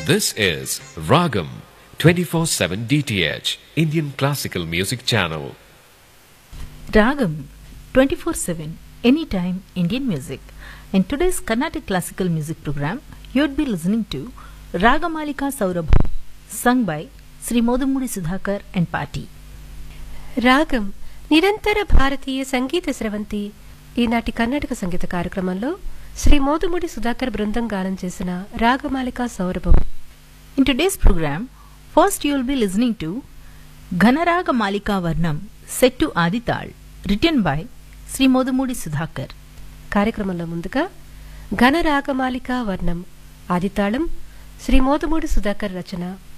This is Ragam 24/7 DTH Indian Classical Music Channel. Ragam 24 7 Anytime Indian Music. In today's Carnatic Classical Music program, you would be listening to Ragamalika Saurabha, sung by Sri Modumudi Sudhakar and Party. రాగం నిరంతర భారతీయ సంగీత స్రవంతి ఈనాటి కర్ణాటక సంగీత కార్యక్రమంలో శ్రీ మోదుముడి సుధాకర్ బృందం గానం చేసిన ragamalika సౌరభం In today's program, first you will be listening to Ghanaraga Malika Varnam, set to Adital, written by Sri Modumudi Sudhakar. కార్యక్రమంలో ముందుగా ఘన రాగమాలిక వర్ణం ఆదితాళం శ్రీ మోదుముడి సుధాకర్ రచన